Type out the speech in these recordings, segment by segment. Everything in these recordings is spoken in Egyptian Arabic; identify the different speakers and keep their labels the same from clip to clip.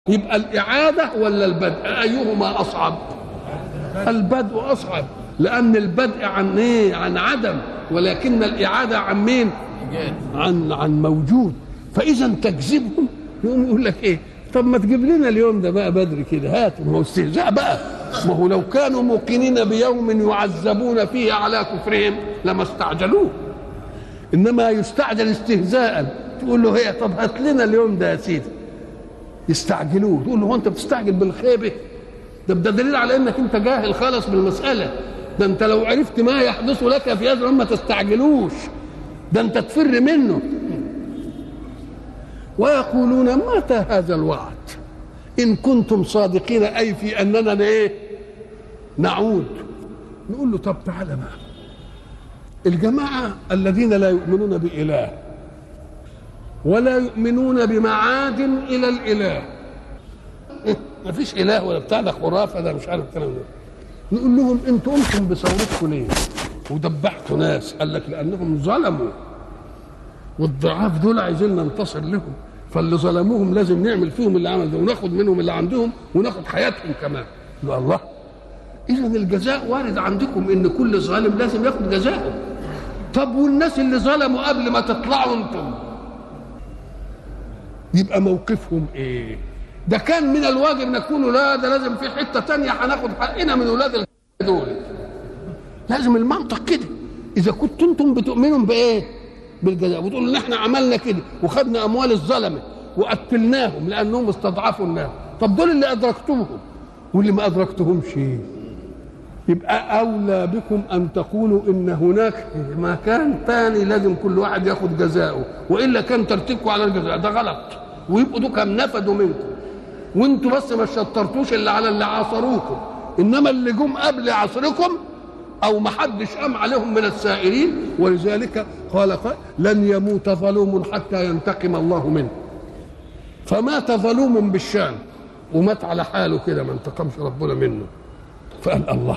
Speaker 1: يبقى الإعادة ولا البدء أيهما أصعب البدء أصعب لأن البدء عن إيه عن عدم ولكن الإعادة عن مين عن عن موجود فإذا تكذبهم يقوم يقول لك إيه طب ما تجيب لنا اليوم ده بقى بدري كده هات ما هو استهزاء بقى ما هو لو كانوا موقنين بيوم يعذبون فيه على كفرهم لما استعجلوه انما يستعجل استهزاء تقول له هي طب هات لنا اليوم ده يا سيدي يستعجلوه تقول له هو انت بتستعجل بالخيبه ده ده دليل على انك انت جاهل خالص بالمساله ده انت لو عرفت ما يحدث لك في هذا ما تستعجلوش ده انت تفر منه ويقولون متى هذا الوعد ان كنتم صادقين اي في اننا ايه نعود نقول له طب تعالى بقى الجماعه الذين لا يؤمنون باله ولا يؤمنون بمعاد الى الاله ما فيش اله ولا بتاع ده خرافه ده مش عارف الكلام ده نقول لهم انتوا قمتم بثورتكم ليه ودبحتوا ناس قال لك لانهم ظلموا والضعاف دول عايزين ننتصر لهم فاللي ظلموهم لازم نعمل فيهم اللي عمل ده وناخد منهم اللي عندهم وناخد حياتهم كمان لا الله اذا الجزاء وارد عندكم ان كل ظالم لازم ياخد جزاءه طب والناس اللي ظلموا قبل ما تطلعوا انتم يبقى موقفهم ايه ده كان من الواجب ان يكونوا لا ده لازم في حته تانية هناخد حقنا من اولاد دول لازم المنطق كده اذا كنتوا انتم بتؤمنوا بايه بالجزاء وتقولوا ان احنا عملنا كده وخدنا اموال الظلمه وقتلناهم لانهم استضعفوا الناس طب دول اللي ادركتوهم واللي ما ادركتهمش يبقى اولى بكم ان تقولوا ان هناك مكان ثاني لازم كل واحد ياخد جزاؤه والا كان ترتيبكم على الجزاء ده غلط ويبقوا دول كم نفدوا منكم وانتوا بس ما شطرتوش اللي على اللي عاصروكم انما اللي جم قبل عصركم او ما حدش قام عليهم من السائرين ولذلك قال قال لن يموت ظلوم حتى ينتقم الله منه فمات ظلوم بالشام ومات على حاله كده ما انتقمش ربنا منه فقال الله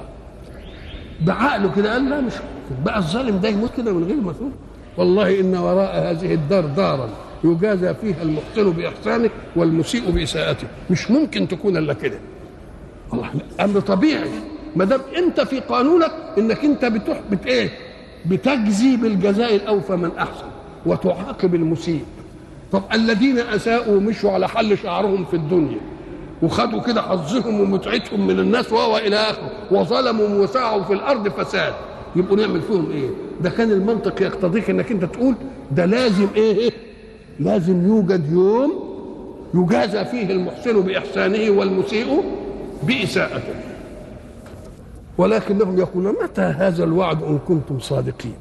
Speaker 1: بعقله كده قال لا مش بقى الظالم ده يموت كده من غير ما تقول والله ان وراء هذه الدار دارا يجازى فيها المحسن باحسانه والمسيء باساءته مش ممكن تكون الا كده الله امر طبيعي ما دام انت في قانونك انك انت بتحبط ايه بتجزي بالجزاء الاوفى من احسن وتعاقب المسيء طب الذين اساءوا مشوا على حل شعرهم في الدنيا وخدوا كده حظهم ومتعتهم من الناس وهو الى اخره وظلموا وسعوا في الارض فساد يبقوا نعمل فيهم ايه ده كان المنطق يقتضيك انك انت تقول ده لازم ايه لازم يوجد يوم يجازى فيه المحسن باحسانه والمسيء باساءته ولكنهم يقولون متى هذا الوعد ان كنتم صادقين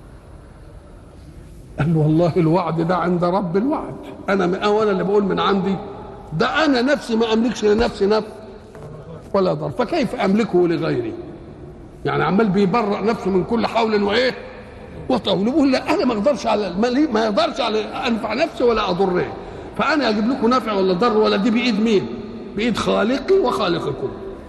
Speaker 1: قال والله الوعد ده عند رب الوعد انا انا اللي بقول من عندي ده انا نفسي ما املكش لنفسي نفس ولا ضر فكيف املكه لغيري يعني عمال بيبرأ نفسه من كل حول وايه وطول بيقول لا انا ما اقدرش على ما اقدرش على انفع نفسي ولا اضره فانا اجيب لكم نفع ولا ضر ولا دي بايد مين بايد خالقي وخالقكم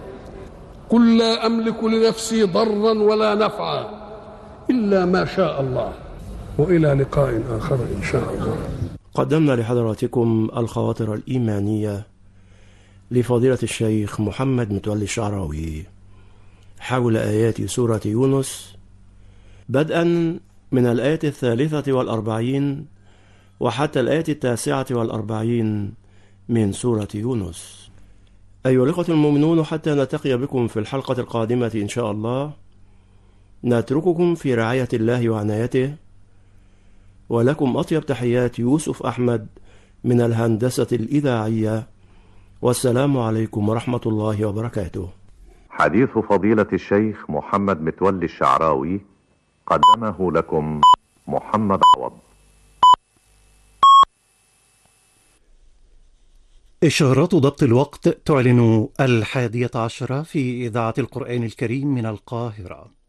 Speaker 1: قل لا املك لنفسي ضرا ولا نفعا الا ما شاء الله والى لقاء اخر ان شاء الله
Speaker 2: قدمنا لحضراتكم الخواطر الإيمانية لفضيلة الشيخ محمد متولي الشعراوي حول آيات سورة يونس بدءا من الآية الثالثة والأربعين وحتى الآية التاسعة والأربعين من سورة يونس أيها الإخوة المؤمنون حتى نلتقي بكم في الحلقة القادمة إن شاء الله نترككم في رعاية الله وعنايته ولكم أطيب تحيات يوسف أحمد من الهندسة الإذاعية والسلام عليكم ورحمة الله وبركاته
Speaker 3: حديث فضيلة الشيخ محمد متولي الشعراوي قدمه لكم محمد عوض
Speaker 4: إشارات ضبط الوقت تعلن الحادية عشرة في إذاعة القرآن الكريم من القاهرة